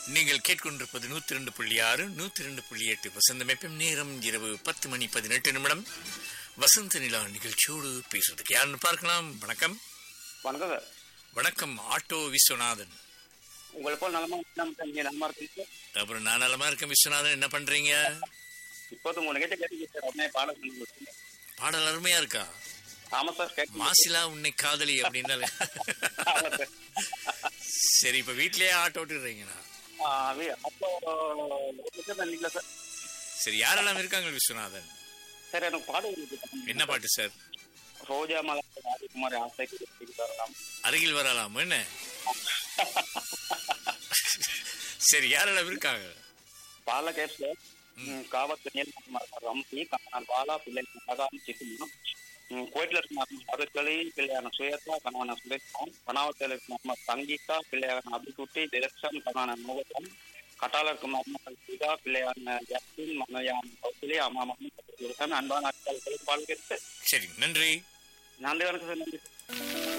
நீங்கள் கேட்கொண்டிருப்பது நூத்தி ரெண்டு புள்ளி ஆறு நூத்தி ரெண்டு புள்ளி எட்டு வசந்த மெப்பம் நேரம் இரவு பத்து மணி பதினெட்டு நிமிடம் வசந்த நிலா நிகழ்ச்சியோடு பேசுறதுக்கு யாருன்னு பார்க்கலாம் வணக்கம் வணக்கம் சார் வணக்கம் ஆட்டோ விஸ்வநாதன் உங்களை போல் நலமா நம்ம நீங்க நலமா இருக்கீங்க சார் அப்புறம் நான் நலமா இருக்கேன் விஸ்வநாதன் என்ன பண்றீங்க இப்போது உங்க நிகழ்ச்சி கேட்டீங்க சார் உடனே பாடம் சொல்லி கொடுத்தீங்க. பாடல் அருமையா இருக்கா ஆமா சார் கேட்க மாசிலா உன்னை காதலி அப்படின்னால ஆமா சார் சரி இப்ப வீட்லயே ஆட்டோ ஓட்டிடுறீங்களா ஆ, அது அப்போ ஒரு நிமிஷம் நினைக்கல சார் சரி யாரெல்லாம் இருக்காங்க விஸ்வநாதன் சார் எனக்கு பாடம் இருக்கு. என்ன பாட்டு சார் ரோஜா மலர் ராஜகுமாரி ஆசைக்கு தரலாம் அருகில் வரலாம் என்ன சரி யாரெல்லாம் இருக்காங்க பால கேப் சார் காவல் ரம்பி கண்ணன் பாலா பிள்ளை மகாம் சித்திமா கோயிட்டில் இருக்க மருக்களி பிள்ளையான சுயத்தா கணவன சுரேஷன் பனாவத்தில் இருக்க மர்ம சங்கீதா பிள்ளையான அபிகுட்டி டிரெக்ஷன் கணவன மோகன் கட்டால இருக்க மர்ம சுதா பிள்ளையான ஜஸ்டின் மனையான கௌசலி அம்மா மகன் அன்பான அக்கள் பால் கேட்டு சரி நன்றி நன்றி வணக்கம் சார் நன்றி